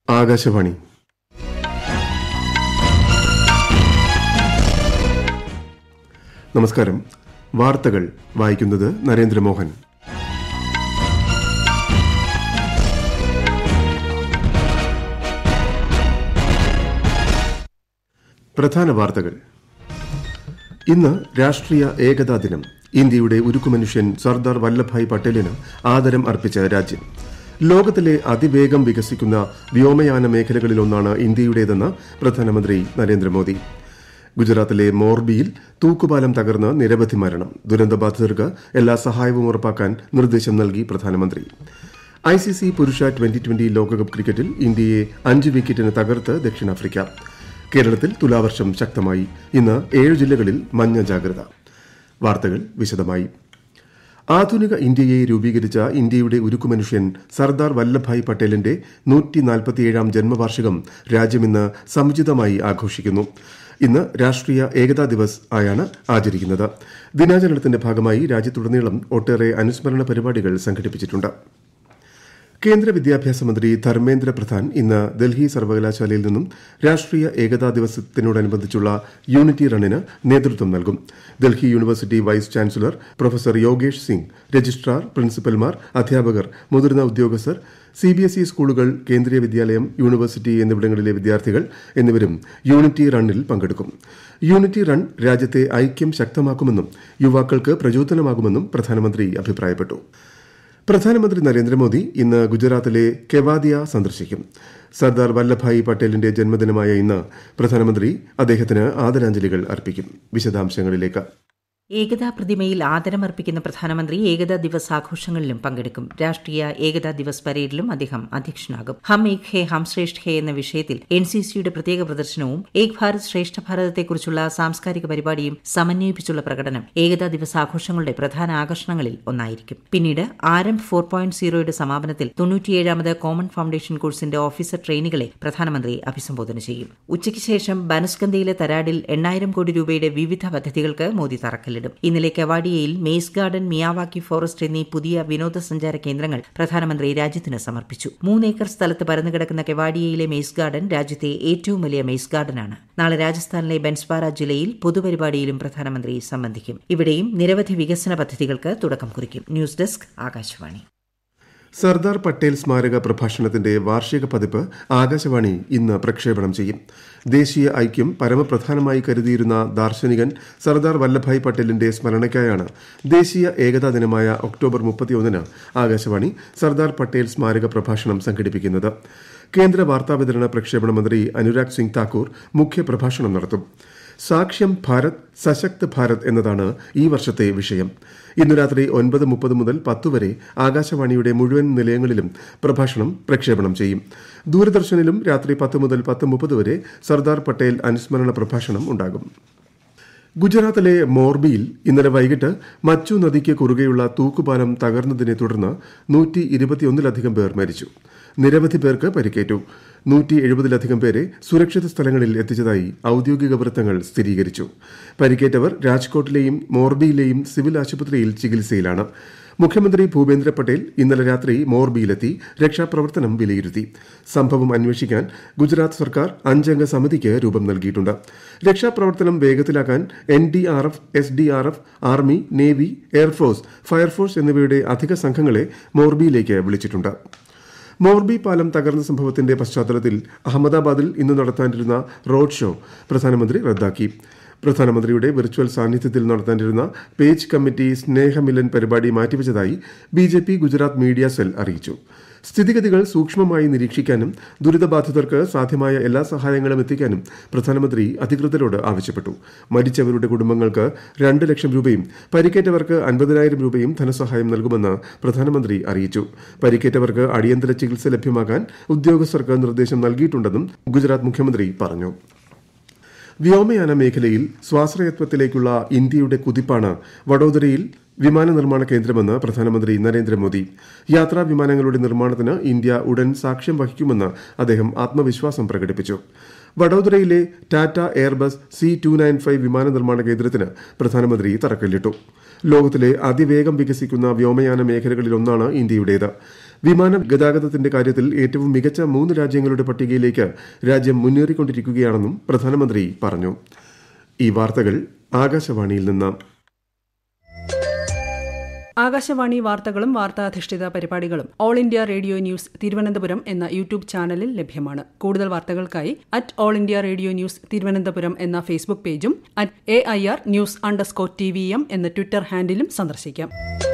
ആകാശവാണി നമസ്കാരം വാർത്തകൾ വായിക്കുന്നത് നരേന്ദ്രമോഹൻ പ്രധാന വാർത്തകൾ ഇന്ന് രാഷ്ട്രീയ ഏകതാ ദിനം ഇന്ത്യയുടെ ഉരുക്കുമനുഷ്യൻ സർദാർ വല്ലഭായ് പട്ടേലിന് ആദരം അർപ്പിച്ച രാജ്യം ലോകത്തിലെ അതിവേഗം വികസിക്കുന്ന വ്യോമയാന മേഖലകളിലൊന്നാണ് ഇന്ത്യയുടേതെന്ന് പ്രധാനമന്ത്രി നരേന്ദ്രമോദി ഗുജറാത്തിലെ മോർബിയിൽ തൂക്കുപാലം തകർന്ന് നിരവധി മരണം ദുരന്തബാധിതർക്ക് എല്ലാ സഹായവും ഉറപ്പാക്കാൻ നിർദ്ദേശം നൽകി പ്രധാനമന്ത്രി ഐ സി സി പുരുഷ ട്വന്റി ട്വന്റി ലോകകപ്പ് ക്രിക്കറ്റിൽ ഇന്ത്യയെ അഞ്ച് വിക്കറ്റിന് തകർത്ത് ദക്ഷിണാഫ്രിക്ക കേരളത്തിൽ തുലാവർഷം ശക്തമായി ഇന്ന് ഏഴ് ജില്ലകളിൽ മഞ്ഞ ജാഗ്രത വാർത്തകൾ വിശദമായി ആധുനിക ഇന്ത്യയെ രൂപീകരിച്ച ഇന്ത്യയുടെ ഉരുക്കുമനുഷ്യൻ സർദാർ വല്ലഭായ് പട്ടേലിന്റെ നൂറ്റി നാൽപ്പത്തിയേഴാം ജന്മവാർഷികം രാജ്യമിന്ന് സമുചിതമായി ആഘോഷിക്കുന്നു ഇന്ന് രാഷ്ട്രീയ ഏകതാ ദിവസ് ആയാണ് ആചരിക്കുന്നത് ദിനാചരണത്തിന്റെ ഭാഗമായി രാജ്യത്തുടനീളം ഒട്ടേറെ അനുസ്മരണ പരിപാടികൾ സംഘടിപ്പിച്ചിട്ടുണ്ട് കേന്ദ്ര വിദ്യാഭ്യാസ മന്ത്രി ധർമ്മേന്ദ്ര പ്രധാൻ ഇന്ന് ഡൽഹി സർവകലാശാലയിൽ നിന്നും രാഷ്ട്രീയ ഏകതാ ദിവസത്തിനോടനുബന്ധിച്ചുള്ള യൂണിറ്റി റണ്ണിന് നേതൃത്വം നൽകും Delhi university vice chancellor professor Yogesh Singh registrar പ്രിൻസിപ്പൽമാർ അധ്യാപകർ മുതിർന്ന ഉദ്യോഗസ്ഥർ സി ബി എസ് ഇ സ്കൂളുകൾ കേന്ദ്രീയ വിദ്യാലയം യൂണിവേഴ്സിറ്റി എന്നിവിടങ്ങളിലെ വിദ്യാർത്ഥികൾ എന്നിവരും യൂണിറ്റി റണ്ണിൽ പങ്കെടുക്കും യൂണിറ്റി റൺ രാജ്യത്തെ ഐക്യം ശക്തമാക്കുമെന്നും യുവാക്കൾക്ക് പ്രചോദനമാകുമെന്നും പ്രധാനമന്ത്രി അഭിപ്രായപ്പെട്ടു പ്രധാനമന്ത്രി നരേന്ദ്രമോദി ഇന്ന് ഗുജറാത്തിലെ കെവാദിയ സന്ദർശിക്കും സർദാർ വല്ലഭായ് പട്ടേലിന്റെ ജന്മദിനമായ ഇന്ന് പ്രധാനമന്ത്രി അദ്ദേഹത്തിന് ആദരാഞ്ജലികൾ അർപ്പിക്കും വിശദാംശങ്ങളിലേക്ക് ഏകതാ പ്രതിമയിൽ ആദരമർപ്പിക്കുന്ന പ്രധാനമന്ത്രി ഏകതാ ദിവസ് ആഘോഷങ്ങളിലും പങ്കെടുക്കും രാഷ്ട്രീയ ഏകതാ ദിവസ് പരേഡിലും അദ്ദേഹം അധ്യക്ഷനാകും ഹം ഏക് ഹേ ഹം ശ്രേഷ്ഠ ഹേ എന്ന വിഷയത്തിൽ എൻ സി സിയുടെ പ്രത്യേക പ്രദർശനവും ഏക് ഭാരത് ശ്രേഷ്ഠ ഭാരതത്തെക്കുറിച്ചുള്ള സാംസ്കാരിക പരിപാടിയും സമന്വയിപ്പിച്ചുള്ള പ്രകടനം ഏകതാ ദിവസ് ആഘോഷങ്ങളുടെ പ്രധാന ആകർഷണങ്ങളിൽ ഒന്നായിരിക്കും പിന്നീട് ആരംഭ് ഫോർ പോയിന്റ് സീറോയുടെ സമാപനത്തിൽ തൊണ്ണൂറ്റിയേഴാമത് കോമൺ ഫൌണ്ടേഷൻ കോഴ്സിന്റെ ഓഫീസർ ട്രെയിനികളെ പ്രധാനമന്ത്രി അഭിസംബോധന ചെയ്യും ഉച്ചയ്ക്ക് ശേഷം ബനസ്കന്തയിലെ തരാഡിൽ എണ്ണായിരം കോടി രൂപയുടെ വിവിധ പദ്ധതികൾക്ക് മോദി തറക്കല്ലിടും ഇന്നലെ കെവാഡിയയിൽ മേസ് ഗാർഡൻ മിയാവാക്കി ഫോറസ്റ്റ് എന്നീ പുതിയ വിനോദസഞ്ചാര കേന്ദ്രങ്ങൾ പ്രധാനമന്ത്രി രാജ്യത്തിന് സമർപ്പിച്ചു മൂന്നേക്കർ സ്ഥലത്ത് പരന്നുകിടക്കുന്ന കെവാഡിയയിലെ മേസ് ഗാർഡൻ രാജ്യത്തെ ഏറ്റവും വലിയ മേസ് ഗാർഡനാണ് നാളെ രാജസ്ഥാനിലെ ബൻസ്വാര ജില്ലയിൽ പൊതുപരിപാടിയിലും പ്രധാനമന്ത്രി സംബന്ധിക്കും ഇവിടെയും നിരവധി വികസന പദ്ധതികൾക്ക് തുടക്കം കുറിക്കും ന്യൂസ് ഡെസ്ക് ആകാശവാണി സർദാർ പട്ടേൽ സ്മാരക പ്രഭാഷണത്തിന്റെ വാർഷിക പതിപ്പ് ആകാശവാണി ഇന്ന് പ്രക്ഷേപണം ചെയ്യും ദേശീയ ഐക്യം പരമപ്രധാനമായി കരുതിയിരുന്ന ദാർശനികൻ സർദാർ വല്ലഭായ് പട്ടേലിന്റെ സ്മരണയ്ക്കായാണ് ദേശീയ ഏകതാ ദിനമായ ഒക്ടോബർ മുപ്പത്തിയൊന്നിന് ആകാശവാണി സർദാർ പട്ടേൽ സ്മാരക പ്രഭാഷണം സംഘടിപ്പിക്കുന്നത് കേന്ദ്ര വാർത്താവിതരണ പ്രക്ഷേപണ മന്ത്രി അനുരാഗ് സിംഗ് താക്കൂർ മുഖ്യപ്രഭാഷണം നടത്തും സാക്ഷ്യം ഭാരത് സശക്ത് ഭാരത് എന്നതാണ് ഈ വർഷത്തെ വിഷയം ഇന്നു രാത്രി ഒൻപത് മുപ്പത് മുതൽ പത്ത് വരെ ആകാശവാണിയുടെ മുഴുവൻ നിലയങ്ങളിലും പ്രഭാഷണം പ്രക്ഷേപണം ചെയ്യും ദൂരദർശനിലും രാത്രി പത്ത് മുതൽ പത്ത് മുപ്പത് വരെ സർദാർ പട്ടേൽ അനുസ്മരണ പ്രഭാഷണം ഉണ്ടാകും ഗുജറാത്തിലെ മോർബിയിൽ ഇന്നലെ വൈകിട്ട് മച്ചു നദിക്ക് കുറുകെയുള്ള തൂക്കുപാലം തകർന്നതിനെ തുടർന്ന് നൂറ്റി ഇരുപത്തിയൊന്നിലധികം പേർ മരിച്ചു നിരവധി പേർക്ക് പരിക്കേറ്റു നൂറ്റി എഴുപതിലധികം പേരെ സുരക്ഷിത സ്ഥലങ്ങളിൽ എത്തിച്ചതായി ഔദ്യോഗിക വൃത്തങ്ങൾ സ്ഥിരീകരിച്ചു പരിക്കേറ്റവർ രാജ്കോട്ടിലെയും മോർബിയിലെയും സിവിൽ ആശുപത്രിയിൽ ചികിത്സയിലാണ് മുഖ്യമന്ത്രി ഭൂപേന്ദ്ര പട്ടേൽ ഇന്നലെ രാത്രി മോർബിയിലെത്തി രക്ഷാപ്രവർത്തനം വിലയിരുത്തി സംഭവം അന്വേഷിക്കാൻ ഗുജറാത്ത് സർക്കാർ അഞ്ചംഗ സമിതിക്ക് രൂപം നൽകിയിട്ടുണ്ട് രക്ഷാപ്രവർത്തനം വേഗത്തിലാക്കാൻ N D R F S D R F army navy air force fire force എന്നിവയുടെ അധിക സംഘങ്ങളെ മോർബിയിലേക്ക് വിളിച്ചിട്ടുണ്ട് മോർബി പാലം തകർന്ന സംഭവത്തിന്റെ പശ്ചാത്തലത്തിൽ അഹമ്മദാബാദിൽ ഇന്ന് നടത്താനിരുന്ന റോഡ് ഷോ പ്രധാനമന്ത്രി റദ്ദാക്കി പ്രധാനമന്ത്രിയുടെ വെർച്വൽ സാന്നിധ്യത്തിൽ നടത്താനിരുന്ന പേജ് കമ്മിറ്റി സ്നേഹമിലൻ പരിപാടി മാറ്റിവെച്ചതായി B J P Gujarat media cell അറിയിച്ചു സ്ഥിതിഗതികൾ സൂക്ഷ്മമായി നിരീക്ഷിക്കാനും ദുരിതബാധിതർക്ക് സാധ്യമായ എല്ലാ സഹായങ്ങളും എത്തിക്കാനും പ്രധാനമന്ത്രി അധികൃതരോട് ആവശ്യപ്പെട്ടു മരിച്ചവരുടെ കുടുംബങ്ങൾക്ക് രണ്ട് ലക്ഷം രൂപയും പരിക്കേറ്റവർക്ക് അൻപതിനായിരം രൂപയും ധനസഹായം നൽകുമെന്ന് പ്രധാനമന്ത്രി അറിയിച്ചു പരിക്കേറ്റവർക്ക് അടിയന്തര ചികിത്സ ലഭ്യമാക്കാൻ ഉദ്യോഗസ്ഥർക്ക് നിർദ്ദേശം നൽകിയിട്ടുണ്ടെന്നും ഗുജറാത്ത് മുഖ്യമന്ത്രി പറഞ്ഞു വ്യോമയാന മേഖലയിൽ സ്വാശ്രയത്വത്തിലേക്കുള്ള ഇന്ത്യയുടെ കുതിപ്പാണ് വഡോദരയിൽ വിമാന നിർമ്മാണ കേന്ദ്രമെന്ന് പ്രധാനമന്ത്രി നരേന്ദ്രമോദി യാത്രാ വിമാനങ്ങളുടെ നിർമ്മാണത്തിന് ഇന്ത്യ ഉടൻ സാക്ഷ്യം വഹിക്കുമെന്ന് അദ്ദേഹം ആത്മവിശ്വാസം പ്രകടിപ്പിച്ചു വഡോദരയിലെ Tata Airbus C two nine five വിമാന നിർമ്മാണ കേന്ദ്രത്തിന് പ്രധാനമന്ത്രി തറക്കല്ലിട്ടു ലോകത്തിലെ അതിവേഗം വികസിക്കുന്ന വ്യോമയാന മേഖലകളിലൊന്നാണ് ഇന്ത്യയുടേത് വിമാന ഗതാഗതത്തിന്റെ കാര്യത്തിൽ ഏറ്റവും മികച്ച മൂന്ന് രാജ്യങ്ങളുടെ പട്ടികയിലേക്ക് രാജ്യം മുന്നേറിക്കൊണ്ടിരിക്കുകയാണെന്നും പ്രധാനമന്ത്രി പറഞ്ഞു ഈ വാർത്തകൾ ആകാശവാണിയിൽ നിന്ന് ആകാശവാണി വാർത്തകളും വാർത്താധിഷ്ഠിത പരിപാടികളും all India radio news Thiruvananthapuram എന്ന യൂട്യൂബ് ചാനലിൽ ലഭ്യമാണ് കൂടുതൽ വാർത്തകൾക്കായി at all India radio news Thiruvananthapuram എന്ന ഫേസ്ബുക്ക് പേജും at A I R news underscore T V M എന്ന ട്വിറ്റർ ഹാൻഡിലും സന്ദർശിക്കാം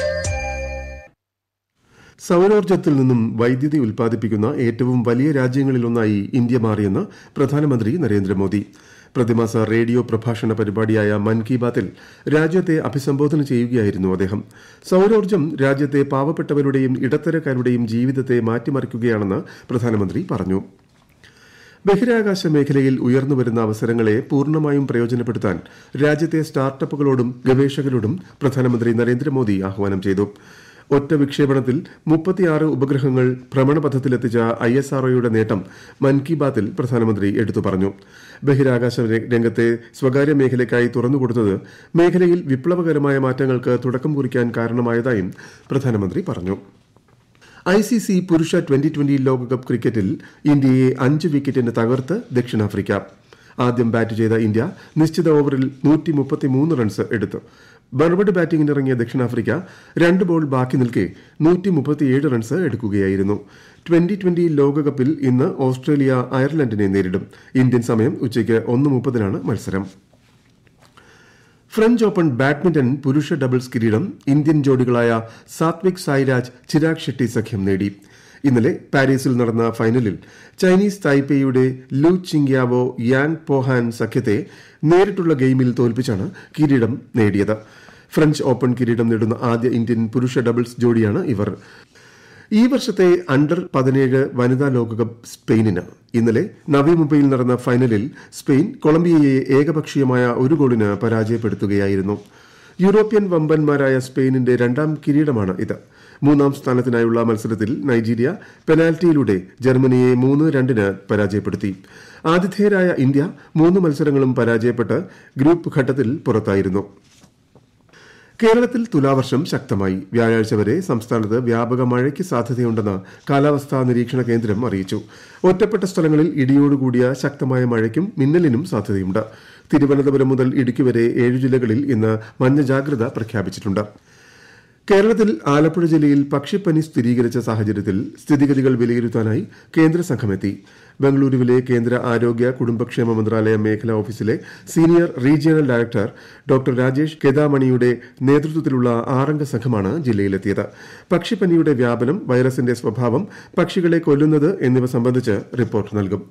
സൌരോർജ്ജത്തിൽ നിന്നും വൈദ്യുതി ഉൽപ്പാദിപ്പിക്കുന്ന ഏറ്റവും വലിയ രാജ്യങ്ങളിലൊന്നായി ഇന്ത്യ മാറിയെന്ന് പ്രധാനമന്ത്രി നരേന്ദ്രമോദി പ്രതിമാസ റേഡിയോ പ്രഭാഷണ പരിപാടിയായ മൻ കി ബാത്തിൽ രാജ്യത്തെ അഭിസംബോധന ചെയ്യുകയായിരുന്നു അദ്ദേഹം സൌരോർജ്ജം രാജ്യത്തെ പാവപ്പെട്ടവരുടെയും ഇടത്തരക്കാരുടെയും ജീവിതത്തെ മാറ്റിമറിക്കുകയാണെന്ന് പ്രധാനമന്ത്രി പറഞ്ഞു ബഹിരാകാശ മേഖലയിൽ ഉയർന്നുവരുന്ന അവസരങ്ങളെ പൂർണ്ണമായും പ്രയോജനപ്പെടുത്താൻ രാജ്യത്തെ സ്റ്റാർട്ടപ്പുകളോടും ഗവേഷകരോടും പ്രധാനമന്ത്രി നരേന്ദ്രമോദി ആഹ്വാനം ചെയ്തു ഒറ്റ വിക്ഷേപണത്തിൽ മുപ്പത്തിയാറ് ഉപഗ്രഹങ്ങൾ ഭ്രമണപഥത്തിലെത്തിച്ച ഐ എസ് ആർഒയുടെ നേട്ടം മൻ കി ബാത്തിൽ പ്രധാനമന്ത്രി എടുത്തു പറഞ്ഞു ബഹിരാകാശ രംഗത്തെ സ്വകാര്യ മേഖലയ്ക്കായി തുറന്നുകൊടുത്തത് മേഖലയിൽ വിപ്ലവകരമായ മാറ്റങ്ങൾക്ക് തുടക്കം കുറിക്കാൻ കാരണമായതായും പ്രധാനമന്ത്രി പറഞ്ഞു ഐ സി സി പുരുഷ ട്വന്റി ട്വന്റി ലോകകപ്പ് ക്രിക്കറ്റിൽ ഇന്ത്യയെ അഞ്ച് വിക്കറ്റിന് തകർത്ത് ദക്ഷിണാഫ്രിക്ക ആദ്യം ബാറ്റ് ചെയ്ത ഇന്ത്യ നിശ്ചിത ഓവറിൽ നൂറ്റി മുപ്പത്തിമൂന്ന് റൺസ് എടുത്തു മറുപടി ബാറ്റിംഗിനിറങ്ങിയ ദക്ഷിണാഫ്രിക്ക രണ്ട് ബോൾ ബാക്കി നിൽക്കെ നൂറ്റി മുപ്പത്തിയേഴ് റൺസ് എടുക്കുകയായിരുന്നു ട്വന്റി ട്വന്റി ലോകകപ്പിൽ ഇന്ന് ഓസ്ട്രേലിയ അയർലൻഡിനെ നേരിടും ഇന്ത്യൻ സമയം ഉച്ചയ്ക്ക് ഒന്ന് മുപ്പതിനാണ് മത്സരം ഫ്രഞ്ച് ഓപ്പൺ ബാഡ്മിന്റൺ പുരുഷ ഡബിൾസ് കിരീടം ഇന്ത്യൻ ജോഡികളായ സാത്വിക് സായിരാജ് ചിരാഗ് ഷെട്ടി സഖ്യം നേടി ഇന്നലെ പാരീസിൽ നടന്ന ഫൈനലിൽ ചൈനീസ് തായ്പേയുടെ ലു ചിങ്യാവോ യാങ് പോഹാൻ സഖ്യത്തെ നേരിട്ടുള്ള ഗെയിമിൽ തോൽപ്പിച്ചാണ് കിരീടം നേടിയത് ഫ്രഞ്ച് ഓപ്പൺ കിരീടം നേടുന്ന ആദ്യ ഇന്ത്യൻ പുരുഷ ഡബിൾസ് ജോഡിയാണ് ഇവർ ഈ വർഷത്തെ അണ്ടർ പതിനേഴ് വനിതാ ലോകകപ്പ് സ്പെയിനിന് ഇന്നലെ നവി മുംബൈയിൽ നടന്ന ഫൈനലിൽ സ്പെയിൻ കൊളംബിയയെ ഏകപക്ഷീയമായ ഒരു ഗോളിന് പരാജയപ്പെടുത്തുകയായിരുന്നു യൂറോപ്യൻ വമ്പന്മാരായ സ്പെയിനിന്റെ രണ്ടാം കിരീടമാണ് ഇത് മൂന്നാം സ്ഥാനത്തിനായുള്ള മത്സരത്തിൽ നൈജീരിയ പെനാൽറ്റിയിലൂടെ ജർമ്മനിയെ മൂന്ന് രണ്ടിന് പരാജയപ്പെടുത്തി ആതിഥേയരായ ഇന്ത്യ മൂന്ന് മത്സരങ്ങളും പരാജയപ്പെട്ട് ഗ്രൂപ്പ് ഘട്ടത്തിൽ പുറത്തായിരുന്നു കേരളത്തിൽ തുലാവർഷം ശക്തമായി വ്യാഴാഴ്ച വരെ സംസ്ഥാനത്ത് വ്യാപക മഴയ്ക്ക് സാധ്യതയുണ്ടെന്ന് കാലാവസ്ഥാ നിരീക്ഷണ കേന്ദ്രം അറിയിച്ചു ഒറ്റപ്പെട്ട സ്ഥലങ്ങളിൽ ഇടിയോടുകൂടിയ ശക്തമായ മഴയ്ക്കും മിന്നലിനും സാധ്യതയുണ്ട് തിരുവനന്തപുരം മുതൽ ഇടുക്കി വരെ ഏഴ് ജില്ലകളിൽ ഇന്ന് മഞ്ഞ ജാഗ്രത പ്രഖ്യാപിച്ചിട്ടുണ്ട് കേരളത്തിൽ ആലപ്പുഴ ജില്ലയിൽ പക്ഷിപ്പനി സ്ഥിരീകരിച്ച സാഹചര്യത്തിൽ സ്ഥിതിഗതികൾ വിലയിരുത്താനായി കേന്ദ്ര സംഘമെത്തി ബംഗളൂരുവിലെ കേന്ദ്ര ആരോഗ്യ കുടുംബക്ഷേമ മന്ത്രാലയ മേഖലാ ഓഫീസിലെ senior regional director doctor Rajesh കെദാമണിയുടെ നേതൃത്വത്തിലുള്ള ആറംഗ സംഘമാണ് ജില്ലയിലെത്തിയത് പക്ഷിപ്പനിയുടെ വ്യാപനം വൈറസിന്റെ സ്വഭാവം പക്ഷികളെ കൊല്ലുന്നത് എന്നിവ സംബന്ധിച്ച് റിപ്പോർട്ട് നൽകും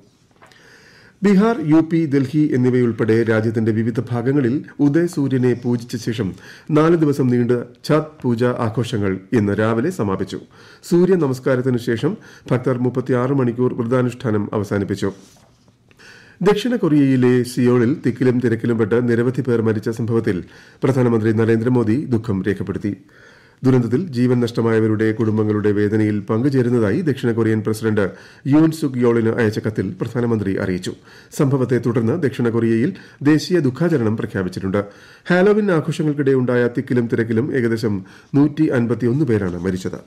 ബീഹാർ യു പി ഡൽഹി എന്നിവയുൾപ്പെടെ രാജ്യത്തിന്റെ വിവിധ ഭാഗങ്ങളിൽ ഉദയസൂര്യനെ പൂജിച്ച ശേഷം നാല് ദിവസം നീണ്ട ഛത് പൂജ ആഘോഷങ്ങൾ ഇന്ന് രാവിലെ സമാപിച്ചു സൂര്യ നമസ്കാരത്തിനു ശേഷം ഭക്തർ മുപ്പത്തിയാറ് മണിക്കൂർ വ്രതാനുഷ്ഠാനം അവസാനിപ്പിച്ചു ദക്ഷിണ കൊറിയയിലെ സിയോളിൽ തിക്കിലും തിരക്കിലും പെട്ട് നിരവധി പേർ മരിച്ച സംഭവത്തിൽ പ്രധാനമന്ത്രി നരേന്ദ്രമോദി ദുഃഖം രേഖപ്പെടുത്തി ദുരന്തത്തിൽ ജീവൻ നഷ്ടമായവരുടെ കുടുംബങ്ങളുടെ വേദനയിൽ പങ്കുചേരുന്നതായി ദക്ഷിണ കൊറിയൻ പ്രസിഡന്റ് യൂൻ സുക് യോളിന് അയച്ച കത്തിൽ പ്രധാനമന്ത്രി അറിയിച്ചു സംഭവത്തെ തുടർന്ന് ദക്ഷിണ കൊറിയയിൽ ദേശീയ ദുഃഖാചരണം പ്രഖ്യാപിച്ചിട്ടുണ്ട് ഹാലോവിൻ ആഘോഷങ്ങൾക്കിടെ ഉണ്ടായ തിക്കിലും തിരക്കിലും ഏകദേശം നൂറ്റി പേരാണ് മരിച്ചത്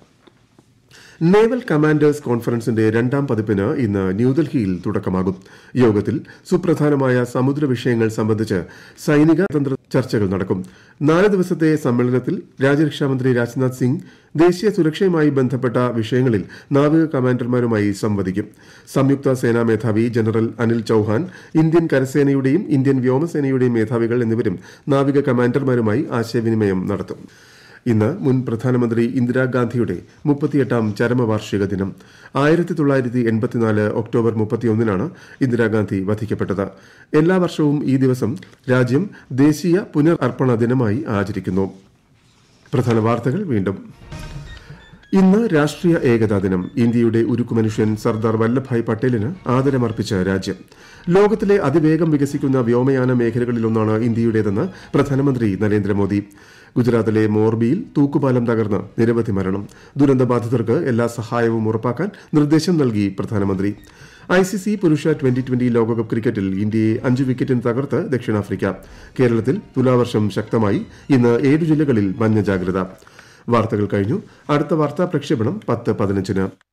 നേവൽ കമാൻഡേഴ്സ് കോൺഫറൻസിന്റെ രണ്ടാം പതിപ്പിന് ഇന്ന് ന്യൂഡൽഹിയിൽ തുടക്കമാകും യോഗത്തിൽ സുപ്രധാനമായ സമുദ്ര വിഷയങ്ങൾ സംബന്ധിച്ച് സൈനിക തന്ത്ര ചർച്ചകൾ നടക്കും നാല് ദിവസത്തെ സമ്മേളനത്തിൽ രാജ്യരക്ഷാമന്ത്രി രാജ്നാഥ് സിംഗ് ദേശീയ സുരക്ഷയുമായി ബന്ധപ്പെട്ട വിഷയങ്ങളിൽ നാവിക കമാൻഡർമാരുമായി സംവദിക്കും സംയുക്ത സേനാ മേധാവി ജനറൽ അനിൽ ചൌഹാൻ ഇന്ത്യൻ കരസേനയുടെയും ഇന്ത്യൻ വ്യോമസേനയുടെയും മേധാവികൾ എന്നിവരും നാവിക കമാൻഡർമാരുമായി ആശയവിനിമയം നടത്തും ഇന്ന് മുൻ പ്രധാനമന്ത്രി ഇന്ദിരാഗാന്ധിയുടെ മുപ്പത്തിയെട്ടാം ചരമവാർഷിക ദിനം ആയിരത്തി തൊള്ളായിരത്തി എൺപത്തിനാല് ഒക്ടോബർ മുപ്പത്തിയൊന്നിനാണ് ഇന്ദിരാഗാന്ധി വധിക്കപ്പെട്ടത് എല്ലാ വർഷവും ഈ ദിവസം രാജ്യം ദേശീയ പുനർ അർപ്പണ ദിനമായി ആചരിക്കുന്നു പ്രധാന വാർത്തകൾ വീണ്ടും ഇന്ന് രാഷ്ട്രീയ ഏകതാ ദിനം ഇന്ത്യയുടെ ഉരുക്കുമനുഷ്യൻ സർദാർ വല്ലഭായ് പട്ടേലിന് ആദരമർപ്പിച്ച രാജ്യം ലോകത്തിലെ അതിവേഗം വികസിക്കുന്ന വ്യോമയാന മേഖലകളിലൊന്നാണ് ഇന്ത്യയുടേതെന്ന് പ്രധാനമന്ത്രി നരേന്ദ്രമോദി ഗുജറാത്തിലെ മോർബിയിൽ തൂക്കുപാലം തകർന്ന് നിരവധി മരണം ദുരന്തബാധിതർക്ക് എല്ലാ സഹായവും ഉറപ്പാക്കാൻ നിർദ്ദേശം നൽകി പ്രധാനമന്ത്രി ഐ സി സി പുരുഷ ട്വന്റി ട്വന്റി ലോകകപ്പ് ക്രിക്കറ്റിൽ ഇന്ത്യയെ അഞ്ച് വിക്കറ്റിന് തകർത്ത് ദക്ഷിണാഫ്രിക്ക കേരളത്തിൽ തുലാവർഷം ശക്തമായി ഇന്ന് ഏഴ് ജില്ലകളിൽ മഞ്ഞ ജാഗ്രത വാർത്തകൾ കഴിഞ്ഞു അടുത്ത വാർത്താ പ്രക്ഷേപണം പത്ത് പതിനഞ്ചിന്